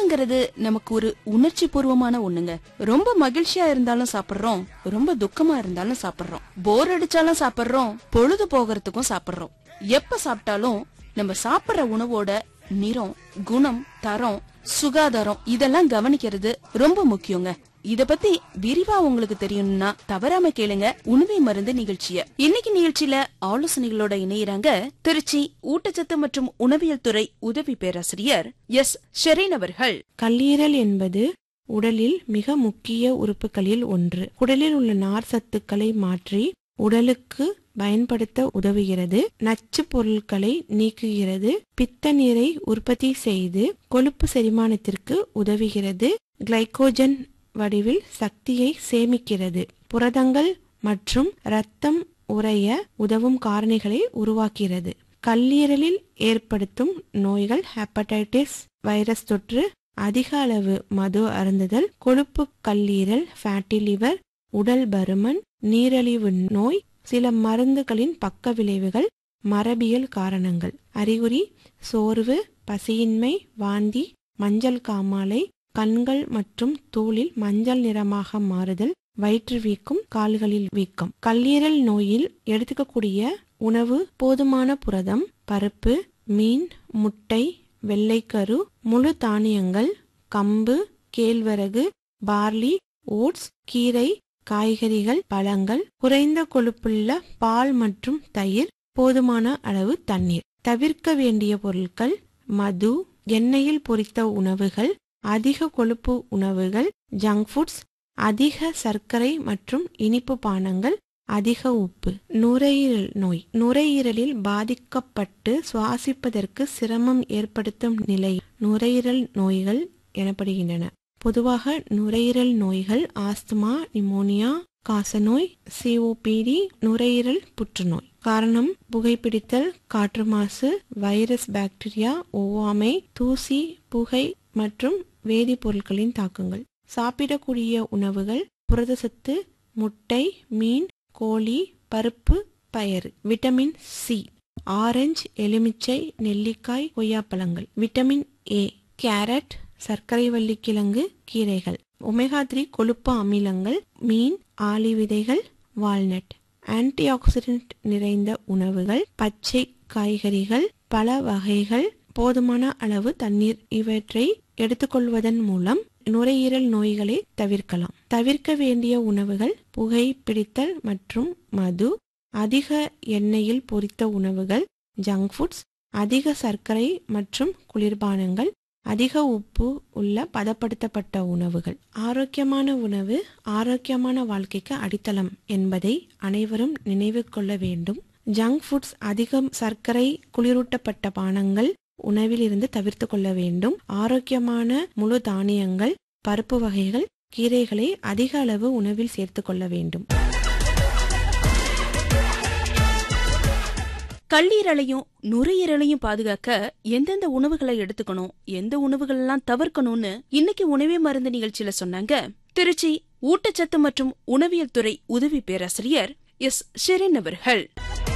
உணவுங்கிறது நமக்கு ஒரு உணர்ச்சி பூர்வமான ஒண்ணுங்க ரொம்ப மகிழ்ச்சியா இருந்தாலும் சாப்பிடுறோம் ரொம்ப துக்கமா இருந்தாலும் சாப்பிடுறோம் போர் அடிச்சாலும் சாப்பிடுறோம் பொழுது போகிறதுக்கும் சாப்பிடுறோம் எப்ப சாப்பிட்டாலும் நம்ம சாப்பிடுற உணவோட நிறம் குணம் தரம் சுகாதாரம் இதெல்லாம் கவனிக்கிறது ரொம்ப முக்கியங்க இத பத்தி விரிவா உங்களுக்கு தெரியணும்னா தவறாம கேளுங்க உணவை மருந்து நிகழ்ச்சிய இன்னைக்கு நிகழ்ச்சியில ஆலோசனைகளோட இணையறாங்க திருச்சி ஊட்டச்சத்து மற்றும் உணவியல் துறை உதவி பேராசிரியர் எஸ் ஷெரீன் அவர்கள் கல்லீரல் என்பது உடலில் மிக முக்கிய உறுப்புகளில் ஒன்று உடலில் உள்ள நார் சத்துக்களை மாற்றி உடலுக்கு பயன்படுத்த உதவுகிறது நச்சு பொருட்களை நீக்குகிறது பித்த நீரை உற்பத்தி செய்து கொழுப்பு செரிமானத்திற்கு உதவுகிறது கிளைகோஜன் வடிவில் சக்தியை சேமிக்கிறது புரதங்கள் மற்றும் இரத்தம் உறைய உதவும் காரணிகளை உருவாக்கிறது கல்லீரலில் ஏற்படுத்தும் நோய்கள் ஹெப்படைட்டிஸ் வைரஸ் தொற்று அதிக அளவு மது அருந்துதல் கொழுப்பு கல்லீரல் ஃபேட்டி லிவர் உடல் பருமன் நீரிழிவு நோய் சில மருந்துகளின் பக்க விளைவுகள் மரபியல் காரணங்கள் அறிகுறி சோர்வு பசியின்மை வாந்தி மஞ்சள் காமாலை கண்கள் மற்றும் தூளில் மஞ்சள் நிறமாக மாறுதல் வயிற்று வீக்கம் கால்களில் வீக்கம் கல்லீரல் நோயில் எடுத்துக்கக்கூடிய உணவு போதுமான புரதம் பருப்பு மீன் முட்டை வெள்ளைக்கரு முழு தானியங்கள் கம்பு கேழ்வரகு பார்லி ஓட்ஸ் கீரை காய்கறிகள் பழங்கள் குறைந்த கொழுப்புள்ள பால் மற்றும் தயிர் போதுமான அளவு தண்ணீர் தவிர்க்க வேண்டிய பொருட்கள் மது எண்ணெயில் பொரித்த உணவுகள் அதிக கொழுப்பு உணவுகள் ஜங்க் ஃபுட்ஸ் அதிக சர்க்கரை மற்றும் இனிப்பு பானங்கள் அதிக உப்பு நுரையீரல் நோய் நுரையீரலில் பாதிக்கப்பட்டு சுவாசிப்பதற்கு சிரமம் ஏற்படுத்தும் நிலை நுரையீரல் நோய்கள் எனப்படுகின்றன பொதுவாக நுரையீரல் நோய்கள் ஆஸ்துமா நிமோனியா காசநோய் சிஓபிடி நுரையீரல் புற்றுநோய் காரணம் புகைப்பிடித்தல் காற்று மாசு வைரஸ் பாக்டீரியா ஒவ்வாமை தூசி புகை மற்றும் வேதிப்பொருட்களின் தாக்கங்கள் சாப்பிடக்கூடிய உணவுகள் புரதசத்து முட்டை மீன் கோழி பருப்பு பயறு விட்டமின் சி ஆரஞ்சு எலுமிச்சை நெல்லிக்காய் கொய்யாப்பழங்கள் விட்டமின் ஏ கேரட் சர்க்கரை வள்ளிக்கிழங்கு கீரைகள் ஒமேகா த்ரீ கொழுப்பு அமிலங்கள் மீன் ஆளி விதைகள் வால்நட் ஆன்டி ஆக்சிடென்ட் நிறைந்த உணவுகள் பச்சை காய்கறிகள் பல வகைகள் போதுமான அளவு தண்ணீர் இவற்றை எடுத்துக்கொள்வதன் மூலம் நுரையீரல் நோய்களை தவிர்க்கலாம் தவிர்க்க வேண்டிய உணவுகள் புகை பிடித்தல் மற்றும் மது அதிக எண்ணெயில் பொரித்த உணவுகள் ஜங்க் ஃபுட்ஸ் அதிக சர்க்கரை மற்றும் குளிர்பானங்கள் அதிக உப்பு உள்ள பதப்படுத்தப்பட்ட உணவுகள் ஆரோக்கியமான உணவு ஆரோக்கியமான வாழ்க்கைக்கு அடித்தளம் என்பதை அனைவரும் நினைவு கொள்ள வேண்டும் ஜங்க் ஃபுட்ஸ் அதிகம் சர்க்கரை குளிரூட்டப்பட்ட பானங்கள் உணவில் இருந்து தவிர்த்து கொள்ள வேண்டும் ஆரோக்கியமான முழு தானியங்கள் பருப்பு வகைகள் கீரைகளை அதிக அளவு உணவில் சேர்த்து கொள்ள வேண்டும் கல்லீரலையும் நுரையீரலையும் பாதுகாக்க எந்தெந்த உணவுகளை எடுத்துக்கணும் எந்த உணவுகள் எல்லாம் தவிர்க்கணும்னு இன்னைக்கு உணவே மருந்து நிகழ்ச்சியில சொன்னாங்க திருச்சி ஊட்டச்சத்து மற்றும் உணவியல் துறை உதவி பேராசிரியர் எஸ் ஷெரின் அவர்கள்